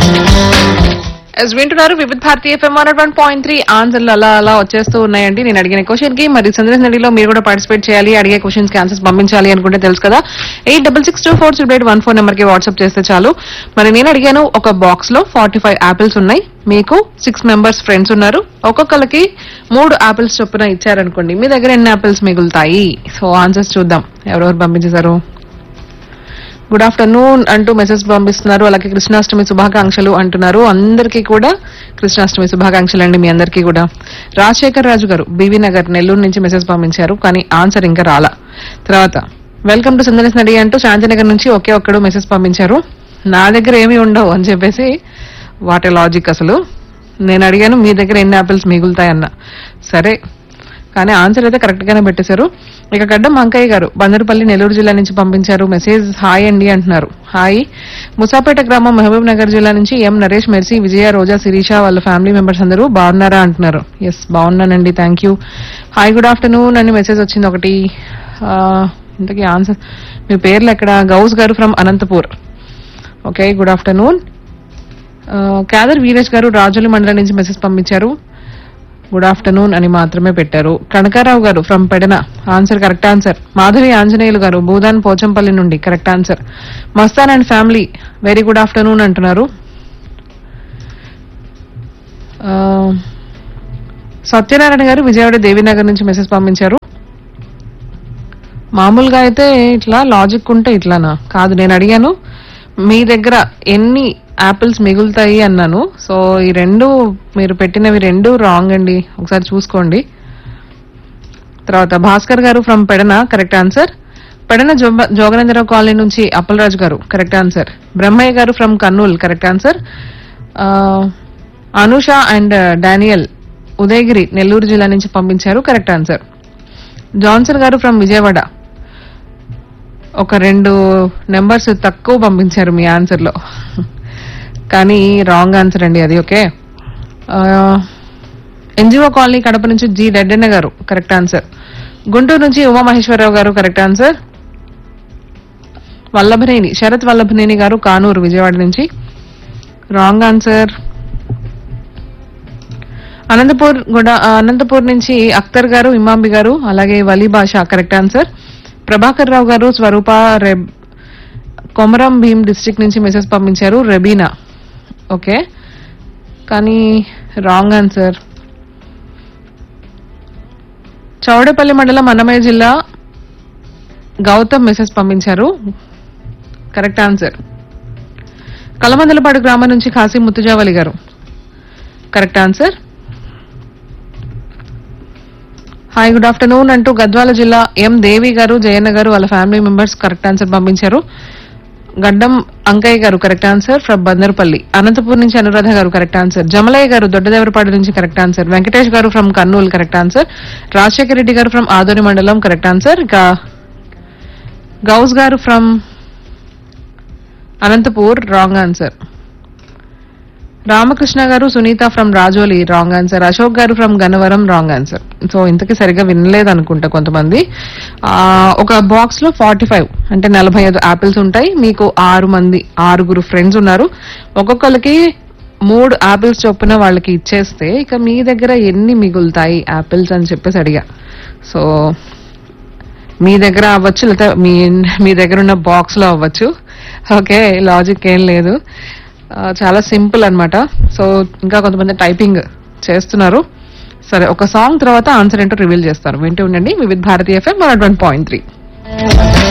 yes వింటున్నారు Vividh Bharatiya FM one one point three ఆన్సర్లు అలా అలా వచ్చేస్తూ ఉన్నాయండి నేను అడిగిన క్వశ్చన్ కి మరి సందేశ్ నడిలో మీరు కూడా పార్టిసిపేట్ చేయాలి అడిగే క్వశ్చన్స్ కి ఆన్సర్స్ పంపించాలి అనుకుంటే తెలుసు కదా eight double six two four six eight one four number కి వాట్సాప్ చేస్తే చాలు మరి నేను అడిగాను ఒక బాక్స్ లో ఫార్టీ ఫైవ్ యాపిల్స్ ఉన్నాయి మీకు సిక్స్ మెంబర్స్ ఫ్రెండ్స్ ఉన్నారు ఒక్కొక్కరికి మూడు యాపిల్స్ చొప్పున ఇచ్చారనుకోండి మీ దగ్గర ఎన్ని యాపిల్స్ మిగులుతాయి సో ఆన్సర్స్ చూద్దాం ఎవరెవరు పంపించేశారు గుడ్ ఆఫ్టర్నూన్ అంటూ మెసేజ్ పంపిస్తున్నారు అలాగే కృష్ణాష్టమి శుభాకాంక్షలు అంటున్నారు అందరికీ కూడా కృష్ణాష్టమి శుభాకాంక్షలు అండి మీ అందరికీ కూడా రాజశేఖర్ రాజు గారు బీవీ నగర్ నెల్లూరు నుంచి మెసేజ్ పంపించారు కానీ ఆన్సర్ ఇంకా రాలా తర్వాత వెల్కమ్ టు సుందరస్ నడి అంటూ శాంతినగర్ నుంచి ఒకే ఒక్కడు మెసేజ్ పంపించారు నా దగ్గర ఏమీ ఉండవు అని చెప్పేసి వాటి లాజిక్ అసలు నేను అడిగాను మీ దగ్గర ఎన్ని యాపిల్స్ మిగులుతాయన్న సరే కానీ ఆన్సర్ అయితే కరెక్ట్ గానే పెట్టేశారు ఇక గడ్డం అంకయ్య గారు బందరుపల్లి నెల్లూరు జిల్లా నుంచి పంపించారు మెసేజ్ హాయ్ అండి అంటున్నారు హాయ్ ముసాపేట గ్రామం మహబూబ్ నగర్ జిల్లా నుంచి ఎం నరేష్ మెర్సీ విజయ రోజా శిరీష వాళ్ళ ఫ్యామిలీ మెంబర్స్ అందరూ బాగున్నారా అంటున్నారు ఎస్ బాగున్నానండి thank you hi good afternoon అని మెసేజ్ వచ్చింది ఒకటి ఆ, ఇంతకీ ఆన్సర్ మీ పేర్లు ఎక్కడ Ghouse garu from Anantapur okay good afternoon Khader Veeresh garu Rajula మండలం నుంచి మెసేజ్ పంపించారు గుడ్ ఆఫ్టర్నూన్ అని మాత్రమే పెట్టారు Kanakarao garu from Pedana answer correct answer Madhavi Anjaneyulu garu Bhoodan Pochampally నుండి correct answer Mastan and family very good afternoon అంటున్నారు ఆ, సత్యనారాయణ గారు విజయవాడ దేవీనగర్ నుంచి మెసేజ్ పంపించారు మామూలుగా అయితే ఇట్లా లాజిక్ ఉంటే ఇట్లానా కాదు నేను అడిగాను మీ దగ్గర ఎన్ని యాపిల్స్ మిగులుతాయి అన్నాను సో ఈ రెండు మీరు పెట్టినవి రెండు రాంగ్ అండి ఒకసారి చూసుకోండి తర్వాత Bhaskar garu from Pedana correct answer Pedana జోబ- జోగనేంద్రరావు కాలనీ నుంచి Appalaraju garu correct answer Brahmaiah garu from Kurnool correct answer Anusha and Daniel Udayagiri Nellore జిల్లా నుంచి పంపించారు correct answer Johnson garu from Vijayawada ఒక రెండు నెంబర్స్ తక్కువ పంపించారు మీ ఆన్సర్ లో కానీ రాంగ్ ఆన్సర్ అండి అది ఓకే ఎన్జిఓ కాలనీ కడప నుంచి జి రెడ్డన్న గారు కరెక్ట్ ఆన్సర్ గుంటూరు నుంచి ఉమామహేశ్వరరావు గారు కరెక్ట్ ఆన్సర్ వల్లభనేని శరత్ వల్లభనేని గారు కానూరు విజయవాడ నుంచి రాంగ్ ఆన్సర్ అనంతపూర్ కూడా అనంతపూర్ నుంచి అఖ్తర్ గారు ఇమాంబి గారు అలాగే వలీ భాష కరెక్ట్ ఆన్సర్ ప్రభాకర్ రావు గారు స్వరూప రెబ్ కొమరం భీం డిస్ట్రిక్ట్ నుంచి మెసేజ్ పంపించారు రెబీనా ఓకే కానీ రాంగ్ ఆన్సర్ చౌడపల్లి మండలం అన్నమయ్య జిల్లా గౌతమ్ మెసేజ్ పంపించారు కరెక్ట్ ఆన్సర్ కలమందలపాడు గ్రామం నుంచి Kashi Muthujavali garu correct answer hi good afternoon అంటూ గద్వాల జిల్లా ఎం దేవి గారు జయన్న గారు వాళ్ళ ఫ్యామిలీ మెంబర్స్ కరెక్ట్ ఆన్సర్ పంపించారు Gaddam Ankaiah garu correct answer from Bandarpalli Anantapur నుంచి అనురాధ గారు కరెక్ట్ ఆన్సర్ జమలయ్య గారు దొడ్డదేవరపాడు నుంచి correct answer Venkatesh garu from Kurnool correct answer Rajasekhara Reddy garu from Adoni మండలం కరెక్ట్ ఆన్సర్ ఇక Ghouse garu from Anantapur wrong answer Ramakrishna garu Sunitha from Rajoli wrong answer Ashok garu from Gannavaram wrong answer so ఇంతకీ సరిగా వినలేదు అనుకుంటా కొంతమంది ఆ, ఒక బాక్స్ లో ఫార్టీ ఫైవ్ అంటే నలభై ఐదు యాపిల్స్ ఉంటాయి మీకు ఆరు మంది ఆరుగురు ఫ్రెండ్స్ ఉన్నారు ఒక్కొక్కరికి మూడు యాపిల్స్ చొప్పున వాళ్ళకి ఇచ్చేస్తే ఇక మీ దగ్గర ఎన్ని మిగులుతాయి యాపిల్స్ అని చెప్పేసి అడిగా సో మీ దగ్గర అవ్వచ్చు లేదా మీ మీ దగ్గర ఉన్న బాక్స్ లో అవ్వచ్చు ఓకే లాజిక్ ఏం లేదు ఆ, చాలా సింపుల్ అన్నమాట సో ఇంకా కొంతమంది టైపింగ్ చేస్తున్నారు సరే ఒక సాంగ్ తర్వాత ఆన్సర్ ఏంటో రివీల్ చేస్తారు వింటూ ఉండండి Vividh Bharatiya FM one point three